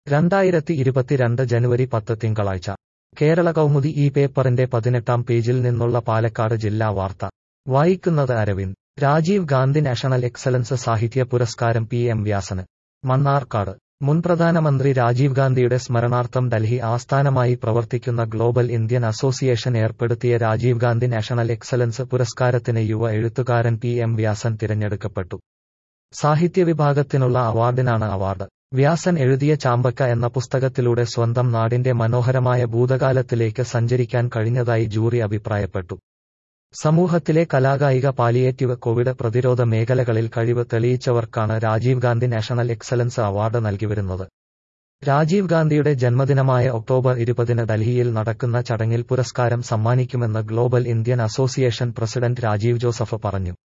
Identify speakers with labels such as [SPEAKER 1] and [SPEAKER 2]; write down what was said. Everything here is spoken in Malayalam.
[SPEAKER 1] രണ്ടായിരത്തി ഇരുപത്തിരണ്ട് ജനുവരി പത്ത് തിങ്കളാഴ്ച കേരള കൗമുദി ഈ പേപ്പറിന്റെ പതിനെട്ടാം പേജിൽ നിന്നുള്ള പാലക്കാട് ജില്ലാ വാർത്ത വായിക്കുന്നത് അരവിന്ദ് രാജീവ് ഗാന്ധി നാഷണൽ എക്സലൻസ് സാഹിത്യ പുരസ്കാരം പി എം വ്യാസന് മണ്ണാർക്കാട് മുൻ പ്രധാനമന്ത്രി രാജീവ് ഗാന്ധിയുടെ സ്മരണാർത്ഥം ഡൽഹി ആസ്ഥാനമായി പ്രവർത്തിക്കുന്ന ഗ്ലോബൽ ഇന്ത്യൻ അസോസിയേഷൻ ഏർപ്പെടുത്തിയ രാജീവ് ഗാന്ധി നാഷണൽ എക്സലൻസ് പുരസ്കാരത്തിന് യുവ എഴുത്തുകാരൻ പി എം വ്യാസൻ തിരഞ്ഞെടുക്കപ്പെട്ടു സാഹിത്യ വിഭാഗത്തിനുള്ള അവാർഡിനാണ് അവാർഡ് വ്യാസൻ എഴുതിയ ചാമ്പക്ക എന്ന പുസ്തകത്തിലൂടെ സ്വന്തം നാടിന്റെ മനോഹരമായ ഭൂതകാലത്തിലേക്ക് സഞ്ചരിക്കാൻ കഴിഞ്ഞതായി ജൂറി അഭിപ്രായപ്പെട്ടു സമൂഹത്തിലെ കലാകായിക പാലിയേറ്റീവ് കോവിഡ് പ്രതിരോധ മേഖലകളിൽ കഴിവ് തെളിയിച്ചവർക്കാണ് Rajiv Gandhi national excellence award നൽകിവരുന്നത് രാജീവ് ഗാന്ധിയുടെ ജന്മദിനമായ ഒക്ടോബർ ഇരുപതിന് ഡൽഹിയിൽ നടക്കുന്ന ചടങ്ങിൽ പുരസ്കാരം സമ്മാനിക്കുമെന്ന് global Indian association president Rajiv Joseph പറഞ്ഞു